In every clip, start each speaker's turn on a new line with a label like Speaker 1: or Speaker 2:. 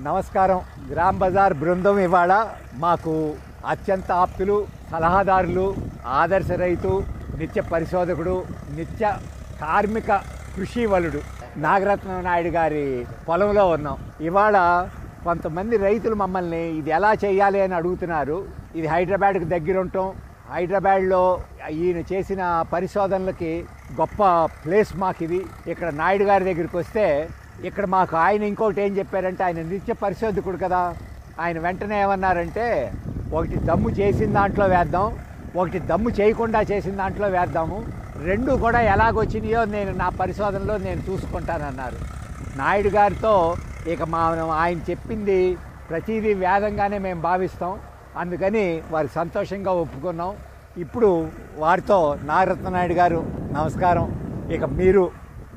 Speaker 1: నమస్కారం గ్రామ్ బజార్ బృందం ఇవాళ మాకు అత్యంత ఆప్తులు సలహాదారులు ఆదర్శ రైతు నిత్య పరిశోధకుడు నిత్య కార్మిక కృషివలుడు నాగరత్న నాయుడు గారి పొలంలో ఉన్నాం ఇవాళ కొంతమంది రైతులు మమ్మల్ని ఇది ఎలా చేయాలి అని అడుగుతున్నారు ఇది హైదరాబాద్కి దగ్గర ఉంటాం హైదరాబాద్లో ఈయన చేసిన పరిశోధనలకి గొప్ప ప్లేస్ మాకు ఇది ఇక్కడ నాయుడు గారి దగ్గరికి వస్తే ఇక్కడ మాకు ఆయన ఇంకోటి ఏం చెప్పారంటే ఆయన నిత్య పరిశోధకుడు కదా ఆయన వెంటనే ఏమన్నారంటే ఒకటి దమ్ము చేసిన దాంట్లో వేద్దాం ఒకటి దమ్ము చేయకుండా చేసిన దాంట్లో వేద్దాము రెండు కూడా ఎలాగొచ్చినాయో నేను నా పరిశోధనలో నేను చూసుకుంటానన్నారు నాయుడు గారితో ఇక మనం ఆయన చెప్పింది ప్రతిదీ వేదంగానే మేము భావిస్తాం అందుకని వారి సంతోషంగా ఒప్పుకున్నాం ఇప్పుడు వారితో నాగరత్న నాయుడు గారు నమస్కారం ఇక మీరు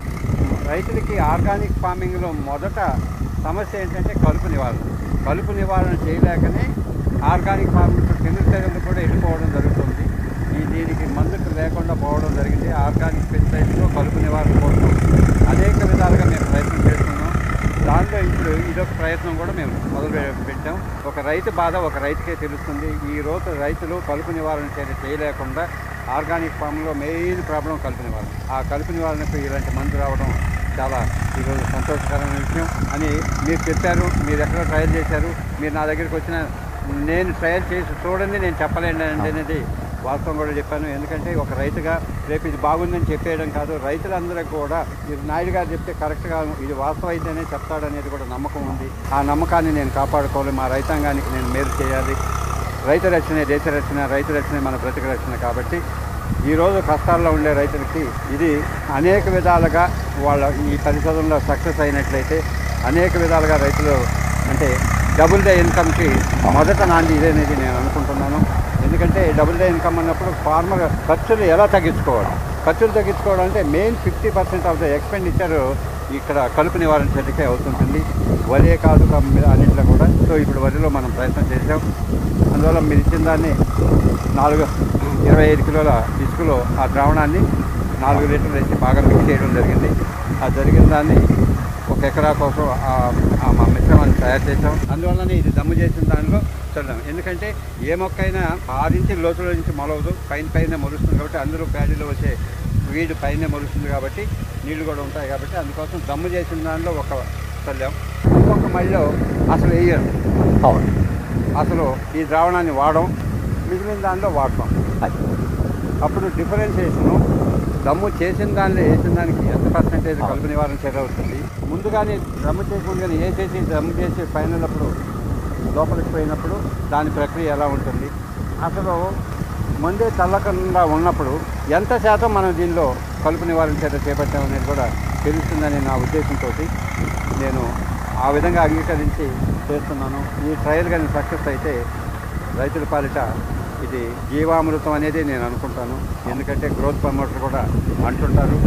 Speaker 2: రైతులకి ఆర్గానిక్ ఫార్మింగ్లో మొదట సమస్య ఏంటంటే కలుపు నివారణ కలుపు నివారణ చేయలేకనే ఆర్గానిక్ ఫార్మింగ్ కెమికల్స్ కూడా వెళ్ళిపోవడం జరుగుతుంది ఈ దీనికి మందులు లేకుండా పోవడం జరిగింది ఆర్గానిక్ పెస్టిసైడ్స్లో కలుపు నివారణ కోసం అనేక విధాలుగా మేము ప్రయత్నం చేస్తున్నాం దాంట్లో ఇప్పుడు ఇదొక ప్రయత్నం కూడా మేము మొదలు పె- పెట్టాం ఒక రైతు బాధ ఒక రైతుకే తెలుస్తుంది ఈ రోజు రైతులు కలుపు నివారణ చర్య చేయలేకుండా ఆర్గానిక్ ఫామ్లో మెయిన్ ప్రాబ్లం కలుపు నివారణ ఆ కలుపు నివారణకు ఇలాంటి మందు రావడం చాలా ఈరోజు సంతోషకరమైన విషయం అని మీరు చెప్పారు మీరు ఎక్కడ ట్రయల్ చేశారు మీరు నా దగ్గరికి వచ్చిన నేను ట్రయల్ చేసి చూడండి నేను చెప్పలేండి అనేది వాస్తవం కూడా చెప్పాను ఎందుకంటే ఒక రైతుగా రేపు ఇది బాగుందని చెప్పేయడం కాదు రైతులందరికీ కూడా ఇది నాయుడు గారు చెప్తే కరెక్ట్గా ఇది వాస్తవం అయితేనే చెప్తాడనేది కూడా నమ్మకం ఉంది ఆ నమ్మకాన్ని నేను కాపాడుకోవాలి మా రైతాంగానికి నేను మేలు చేయాలి రైతు రక్షణ దేశ రక్షణ రైతు రక్షణ మన బ్రతిక రక్షణ కాబట్టి ఈరోజు కష్టాల్లో ఉండే రైతులకి ఇది అనేక విధాలుగా వాళ్ళ ఈ పరిశోధనలో సక్సెస్ అయినట్లయితే అనేక విధాలుగా రైతులు అంటే డబుల్ డే ఇన్కమ్కి మొదట నాంది ఇదేనేది నేను అనుకుంటున్నాను ఎందుకంటే డబుల్ డే ఇన్కమ్ అన్నప్పుడు ఫార్మర్ ఖర్చులు ఎలా తగ్గించుకోవాలి ఖర్చులు తగ్గించుకోవడం అంటే main fifty percent of the expenditure ఇక్కడ కలుపు నివారణ చర్యకే అవుతుంటుంది వరే కాదు కమ్- అన్నింటిలో కూడా సో ఇప్పుడు వరిలో మనం ప్రయత్నం చేసాం అందువల్ల మీరు ఇచ్చిన దాన్ని నాలుగు ఇరవై ఐదు కిలోల ఇసుకలో ఆ ద్రావణాన్ని నాలుగు లీటర్లు వేసి బాగా మిక్స్ చేయడం జరిగింది ఆ జరిగిన దాన్ని ఒక ఎకరా కోసం ఆ- ఆ మా మిశ్రమాన్ని తయారు చేసాం అందువల్లనే ఇది దమ్ము చేసిన దానిలో చల్లాం ఎందుకంటే ఏ మొక్క అయినా ఆరించి లోతుల నుంచి మొలవదు పైన పైన మొలుస్తుంది కాబట్టి అందులో ప్యాడీలో వచ్చే వీడు పైన మొలుస్తుంది కాబట్టి నీళ్లు కూడా ఉంటాయి కాబట్టి అందుకోసం దమ్ము చేసిన దానిలో ఒక చల్లాం ఇంకొక మళ్ళీ అసలు వేయరు
Speaker 1: అవును
Speaker 2: అసలు ఈ ద్రావణాన్ని వాడడం మిగిలిన దానిలో వాడతాం
Speaker 1: అది
Speaker 2: అప్పుడు డిఫరెన్షియేషను దమ్ము చేసిన దానిలో వేసిన దానికి ఎంత పర్సెంటేజ్ కలుపు నివారణ చర్య అవుతుంది ముందుగానే దమ్ము చేయకుండానే వేసేసి దమ్ము చేసి ఫైనల్ అప్పుడు లోపలికి పోయినప్పుడు దాని ప్రక్రియ ఎలా ఉంటుంది అసలు ముందే చల్లకుండా ఉన్నప్పుడు ఎంత శాతం మనం దీనిలో కలుపు నివారణ చర్య చేపట్టామనేది కూడా తెలుస్తుందని నా ఉద్దేశంతో నేను ఆ విధంగా అంగీకరించి చేస్తున్నాను ఈ ట్రయల్ కానీ సక్సెస్ అయితే రైతుల పాలిట ఇది జీవామృతం అనేది నేను అనుకుంటాను ఎందుకంటే గ్రోత్ ప్రమోటర్ కూడా అంటుంటారు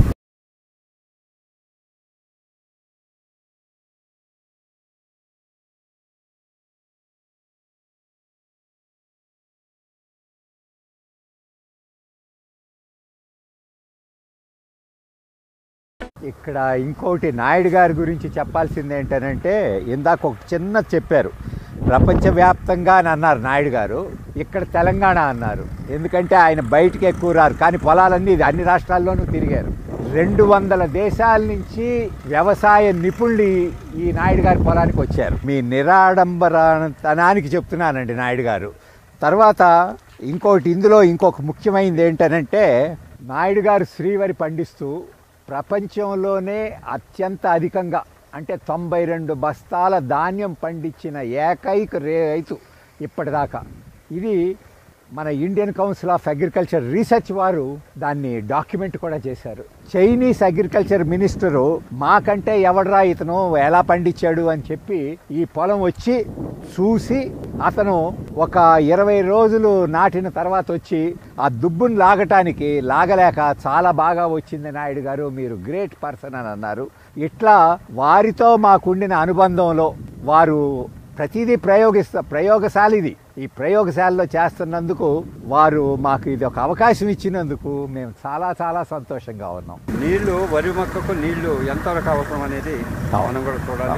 Speaker 1: ఇక్కడ ఇంకోటి నాయుడు గారి గురించి చెప్పాల్సింది ఏంటనంటే ఇందాక ఒక చిన్న చెప్పారు ప్రపంచవ్యాప్తంగా అని అన్నారు నాయుడు గారు ఇక్కడ తెలంగాణ అన్నారు ఎందుకంటే ఆయన బయటికి ఎక్కువ రారు కానీ పొలాలన్నీ ఇది అన్ని రాష్ట్రాల్లోనూ తిరిగారు రెండు వందల దేశాల నుంచి వ్యవసాయ నిపుణులు ఈ- ఈ నాయుడు గారి పొలానికి వచ్చారు మీ నిరాడంబరతనానికి చెప్తున్నానండి నాయుడు గారు తర్వాత ఇంకోటి ఇందులో ఇంకొక ముఖ్యమైనది ఏంటనంటే నాయుడు గారు శ్రీవరి పండిస్తూ ప్రపంచంలోనే అత్యంత అధికంగా అంటే తొంభై రెండు బస్తాల ధాన్యం పండించిన ఏకైక రైతు ఇప్పటిదాకా ఇది మన Indian Council of Agriculture Research వారు దాన్ని డాక్యుమెంట్ కూడా చేశారు చైనీస్ అగ్రికల్చర్ మినిస్టరు మాకంటే ఎవడరా ఇతను ఎలా పండించాడు అని చెప్పి ఈ పొలం వచ్చి చూసి అతను ఒక ఇరవై రోజులు నాటిన తర్వాత వచ్చి ఆ దుబ్బును లాగటానికి లాగలేక చాలా బాగా వచ్చింది నాయుడు గారు మీరు గ్రేట్ పర్సన్ అని అన్నారు ఇట్లా వారితో మాకుండిన అనుబంధంలో వారు ప్రతిదీ ప్రయోగిస్తా ప్రయోగశాల ఇది ఈ ప్రయోగశాలలో చేస్తున్నందుకు వారు మాకు ఇది ఒక అవకాశం ఇచ్చినందుకు మేము చాలా చాలా సంతోషంగా ఉన్నాం
Speaker 2: నీళ్లు వరి మొక్కకు నీళ్లు ఎంతవరకు అవసరం అనేది మనం కూడా చూడాలి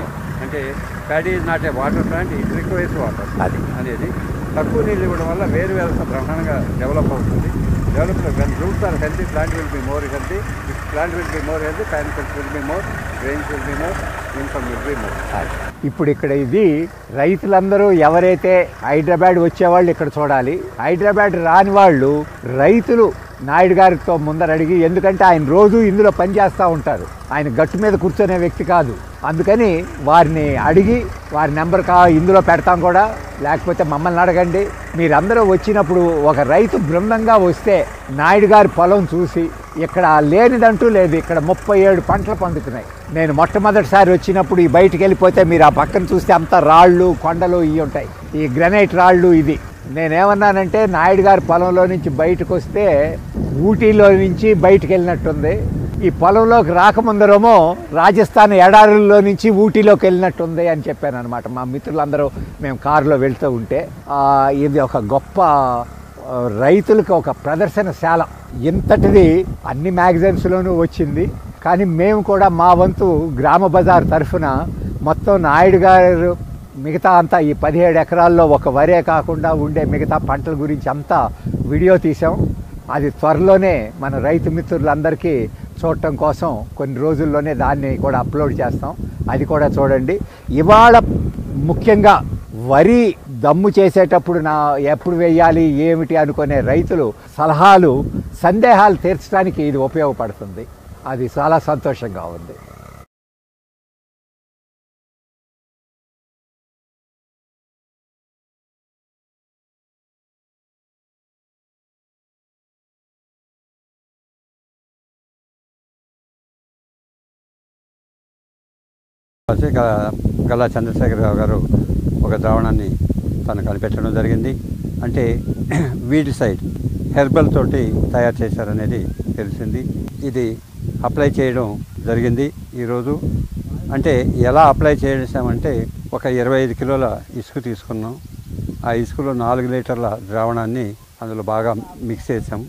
Speaker 2: అంటే paddy is not a water plant it requires water
Speaker 1: అది.
Speaker 2: అనేది తక్కువ నీళ్ళు ఇవ్వడం వల్ల వేరు వ్యవస్థ బ్రహ్మాండంగా డెవలప్ అవుతుంది develop when roots are healthy plant will be more healthy if plant will be more healthy panicles will be more rains will be more income will be more
Speaker 1: ఇప్పుడు ఇక్కడ ఇది రైతులందరూ ఎవరైతే హైదరాబాద్ వచ్చేవాళ్ళు ఇక్కడ చూడాలి హైదరాబాద్ రాని వాళ్ళు రైతులు నాయుడు గారితో ముందర అడిగి ఎందుకంటే ఆయన రోజు ఇందులో పనిచేస్తూ ఉంటారు ఆయన గట్టు మీద కూర్చునే వ్యక్తి కాదు అందుకని వారిని అడిగి వారి నెంబర్ కా ఇందులో పెడతాం కూడా లేకపోతే మమ్మల్ని అడగండి మీరందరూ వచ్చినప్పుడు ఒక రైతు బృందంగా వస్తే నాయుడు గారి పొలం చూసి ఇక్కడ లేనిదంటూ లేదు ఇక్కడ ముప్పై ఏడు పంటలు పండుతున్నాయి నేను మొట్టమొదటిసారి వచ్చినప్పుడు ఈ బయటికి వెళ్ళిపోతే మీరు ఆ పక్కన చూస్తే అంతా రాళ్ళు కొండలు ఇవి ఉంటాయి ఈ గ్రనైట్ రాళ్ళు ఇది నేనేమన్నానంటే నాయుడు గారి పొలంలో నుంచి బయటకు వస్తే ఊటీలో నుంచి బయటికి వెళ్ళినట్టుంది ఈ పొలంలోకి రాకముందరేమో రాజస్థాన్ ఎడారుల్లో నుంచి ఊటీలోకి వెళ్ళినట్టుంది అని చెప్పాను అనమాట మా మిత్రులందరూ మేము కారులో వెళ్తూ ఉంటే ఆ, ఇది ఒక గొప్ప ఆ, రైతులకు ఒక ప్రదర్శనశాల ఇంతటిది అన్ని మ్యాగజైన్స్లోనూ వచ్చింది కానీ మేము కూడా మా వంతు గ్రామ బజార్ తరఫున మొత్తం నాయుడు గారు మిగతా అంతా ఈ పదిహేడు ఎకరాల్లో ఒక వరే కాకుండా ఉండే మిగతా పంటల గురించి అంతా వీడియో తీసాం అది త్వరలోనే మన రైతు మిత్రులందరికీ చూడటం కోసం కొన్ని రోజుల్లోనే దాన్ని కూడా అప్లోడ్ చేస్తాం అది కూడా చూడండి ఇవాళ ముఖ్యంగా వరి దమ్ము చేసేటప్పుడు నా ఎప్పుడు వేయాలి ఏమిటి అనుకునే రైతులు సలహాలు సందేహాలు తీర్చడానికి ఇది ఉపయోగపడుతుంది అది చాలా సంతోషంగా ఉంది
Speaker 2: వచ్చి గ- గల్లా చంద్రశేఖరరావు గారు ఒక ద్రావణాన్ని తను కనిపెట్టడం జరిగింది అంటే వీటి సైడ్ హెర్బల్ తోటి తయారు చేశారనేది తెలిసింది ఇది అప్లై చేయడం జరిగింది ఈరోజు అంటే ఎలా అప్లై చేసామంటే ఒక ఇరవై ఐదు కిలోల ఇసుక తీసుకున్నాం ఆ ఇసుకలో నాలుగు లీటర్ల ద్రావణాన్ని అందులో బాగా మిక్స్ చేసాం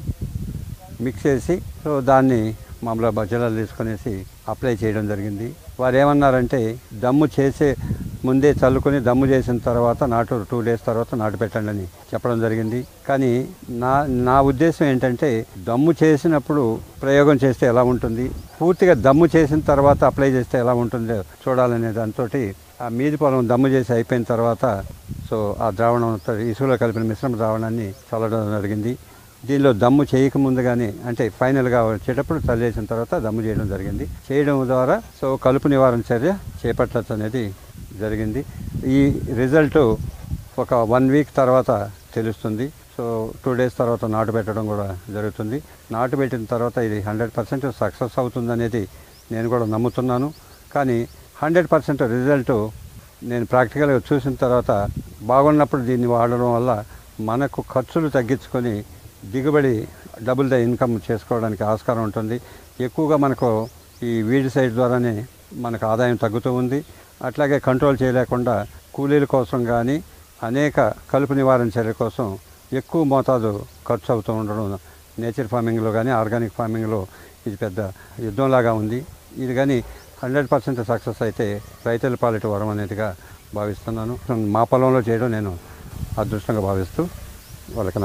Speaker 2: మిక్స్ చేసి సో దాన్ని మామూలుగా బజ్జలాలు తీసుకొనేసి అప్లై చేయడం జరిగింది వారు ఏమన్నారంటే దమ్ము చేసే ముందే చల్లుకొని దమ్ము చేసిన తర్వాత నాటు టూ డేస్ తర్వాత నాటు పెట్టండి అని చెప్పడం జరిగింది కానీ నా నా ఉద్దేశం ఏంటంటే దమ్ము చేసినప్పుడు ప్రయోగం చేస్తే ఎలా ఉంటుంది పూర్తిగా దమ్ము చేసిన తర్వాత అప్లై చేస్తే ఎలా ఉంటుందో చూడాలనే దాంతో ఆ మీది పొలం దమ్ము చేసి అయిపోయిన తర్వాత సో ఆ ద్రావణం ఇసుకలో కలిపిన మిశ్రమ ద్రావణాన్ని చల్లడం జరిగింది దీనిలో దమ్ము చేయక ముందుగానే అంటే ఫైనల్గా వచ్చేటప్పుడు చల్లేసిన తర్వాత దమ్ము చేయడం జరిగింది చేయడం ద్వారా సో కలుపు నివారణ చర్య చేపట్టచ్చు అనేది జరిగింది ఈ రిజల్ట్ ఒక వన్ వీక్ తర్వాత తెలుస్తుంది సో టూ డేస్ తర్వాత నాటు పెట్టడం కూడా జరుగుతుంది నాటు పెట్టిన తర్వాత ఇది హండ్రెడ్ పర్సెంట్ సక్సెస్ అవుతుందనేది నేను కూడా నమ్ముతున్నాను కానీ హండ్రెడ్ పర్సెంట్ రిజల్ట్ నేను ప్రాక్టికల్గా చూసిన తర్వాత బాగున్నప్పుడు దీన్ని వాడడం వల్ల మనకు ఖర్చులు తగ్గించుకొని దిగుబడి డబుల్ ద ఇన్కమ్ చేసుకోవడానికి ఆస్కారం ఉంటుంది ఎక్కువగా మనకు ఈ వీడి సైడ్ ద్వారానే మనకు ఆదాయం తగ్గుతూ ఉంది అట్లాగే కంట్రోల్ చేయలేకుండా కూలీల కోసం కానీ అనేక కలుపు నివారణ చర్య కోసం ఎక్కువ మోతాదు ఖర్చు అవుతూ ఉండడం నేచర్ ఫార్మింగ్లో కానీ ఆర్గానిక్ ఫార్మింగ్లో ఇది పెద్ద యుద్ధంలాగా ఉంది ఇది కానీ హండ్రెడ్ పర్సెంట్ సక్సెస్ అయితే రైతుల పాలిట వరం అనేదిగా భావిస్తున్నాను మా పొలంలో చేయడం నేను అదృష్టంగా భావిస్తూ వాళ్ళకి